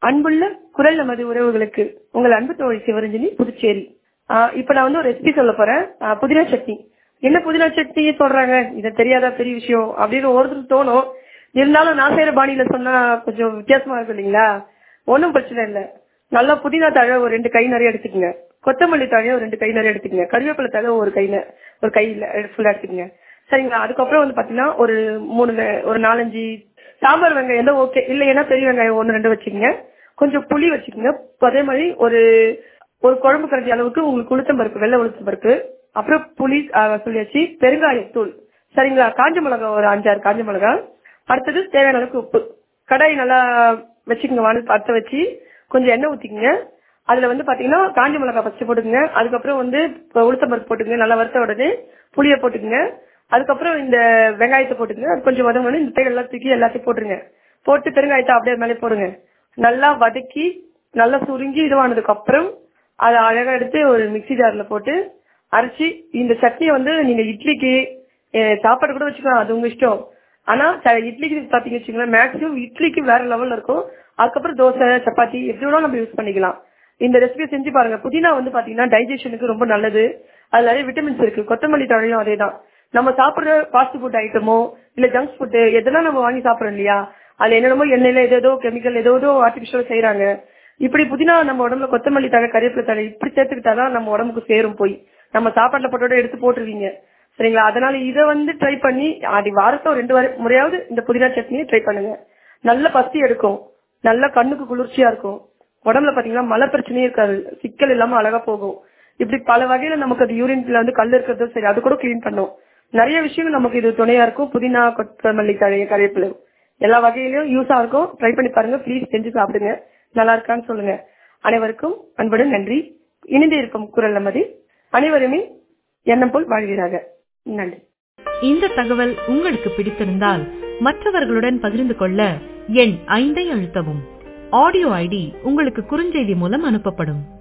அன்புள்ள குரல் நமது உறவுகளுக்கு உங்கள் அன்பு தோழி சிவரஞ்சனி புதுச்சேரி ஆஹ் இப்ப நான் வந்து ஒரு ரெசிபி சொல்ல போறேன் ஆஹ் புதினா சட்னி என்ன புதினா சட்னி சொல்றாங்க இது தெரியாதா பெரிய விஷயம் அப்படின்னு ஒருத்தர் தோணும் இருந்தாலும் நான் செய்யற பாணியில சொன்னா கொஞ்சம் வித்தியாசமா இருக்கும் இல்லைங்களா ஒன்றும் பிரச்சனை இல்லை நல்லா புதினா தழை ஒரு ரெண்டு கை நிறைய எடுத்துக்கங்க கொத்தமல்லி தழையை ஒரு ரெண்டு கை நிறைய எடுத்துக்கங்க கருவேப்பிலை தழை ஒரு கையில ஒரு கையில ஃபுல்லா எடுத்துக்கங்க சரிங்களா அதுக்கப்புறம் வந்து பாத்தீங்கன்னா ஒரு மூணு வெ- ஒரு நாலஞ்சு சாம்பார் வெங்காயம் எல்லாம் ஓகே இல்லைன்னா பெரிய வெங்காயம் ஒன்று ரெண்டு வச்சுக்கோங்க கொஞ்சம் புளி வச்சுக்கோங்க அதே மாதிரி ஒரு ஒரு குழம்பு கரண்டி அளவுக்கு உங்களுக்கு உளுத்தம் பருப்பு வெள்ளை உளுத்தம் பருப்பு அப்புறம் புளி ஆஹ், சொல்லியாச்சு பெருங்காயத்தூள் சரிங்களா காஞ்ச மிளகா ஒரு அஞ்சாறு காஞ்ச மிளகா அடுத்தது தேவையான அளவுக்கு உப்பு கடாய் நல்லா வச்சுக்கோங்க வானல் பற்ற வச்சு கொஞ்சம் எண்ணெய் ஊத்திக்கங்க அதுல வந்து பாத்தீங்கன்னா காஞ்ச மிளகா ஃபர்ஸ்ட் போட்டுக்கங்க அதுக்கப்புறம் வந்து உளுத்தம் பருப்பு போட்டுக்கங்க நல்லா வறுத்த உடனே புளியை போட்டுக்கங்க அதுக்கப்புறம் இந்த வெங்காயத்தை போட்டுக்கங்க அது கொஞ்சம் வதங்கணும் இந்த தேவை எல்லாம் தூக்கி எல்லாத்தையும் போட்டுருங்க போட்டு பெருங்காயத்தை அப்படியே மேலே போடுங்க நல்லா வதக்கி நல்லா சுருங்கி இதுவானதுக்கு அப்புறம் அதை அழகா எடுத்து ஒரு மிக்ஸி ஜார்ல போட்டு அரைச்சி இந்த சட்னியை வந்து நீங்க இட்லிக்கு அஹ், சாப்பாடு கூட வச்சுக்கலாம் அது உங்க இஷ்டம் ஆனா ச- இட்லிக்கு பாத்தீங்க வச்சுக்கோங்களேன் மேக்ஸிமம் இட்லிக்கு வேற லெவல்ல இருக்கும் அதுக்கப்புறம் தோசை சப்பாத்தி எப்படி வேணாலும் நம்ம யூஸ் பண்ணிக்கலாம் இந்த ரெசிபி செஞ்சு பாருங்க புதினா வந்து பாத்தீங்கன்னா டைஜஷனுக்கு ரொம்ப நல்லது அதுல நிறைய விட்டமின்ஸ் இருக்கு கொத்தமல்லி தழையும் அதே தான் நம்ம சாப்பிடுற ஃபாஸ்ட் ஃபுட் ஐட்டமோ இல்ல ஜங்க் ஃபுட் எதெல்லாம் நம்ம வாங்கி சாப்பிடுறோம் இல்லையா அதுல என்னென்னமோ எண்ணெயில ஏதோ கெமிக்கல் ஏதோ ஏதோ ஆர்டிபிஷியல் செய்யறாங்க இப்படி புதினா நம்ம உடம்புல கொத்தமல்லி தழை கறிவேப்பிலை தழை இப்படி சேர்த்துக்கிட்டாதான் நம்ம உடம்புக்கு சேரும் போய் நம்ம சாப்பாட்டுல போட்டோட எடுத்து போட்டுருவீங்க சரிங்களா அதனால இதை வந்து ட்ரை பண்ணி அடி வாரத்துல ரெண்டு வாரம் முறையாவது இந்த புதினா சட்னியை ட்ரை பண்ணுங்க நல்ல பசி எடுக்கும் நல்ல கண்ணுக்கு குளிர்ச்சியா இருக்கும் உடம்புல பாத்தீங்கன்னா மலை பிரச்சனையே இருக்காது சிக்கல் இல்லாம அழகா போகும் இப்படி பல வகையில நமக்கு அது யூரின்ல வந்து கல் இருக்கிறதும் சரி அது கூட கிளீன் பண்ணும் நிறைய விஷயங்கள் நமக்கு இது துணையா இருக்கும் புதினா கொத்தமல்லி தழை கறிவேப்பிலை எல்லா வகையிலயும் யூஸா இருக்கும் ட்ரை பண்ணி பாருங்க ப்ளீஸ் செஞ்சு சாப்பிடுங்க நல்லா இருக்கான்னு சொல்லுங்க அனைவருக்கும் அன்புடன் நன்றி இணைந்து இருக்கும் குரல் நமது அனைவருமே எண்ணம் போல் வாழ்கிறாங்க நன்றி இந்த தகவல் உங்களுக்கு பிடித்திருந்தால் மற்றவர்களுடன் பகிர்ந்து கொள்ள எண் ஐந்தை அழுத்தவும் ஆடியோ ஐடி உங்களுக்கு குறுஞ்செய்தி மூலம் அனுப்பப்படும்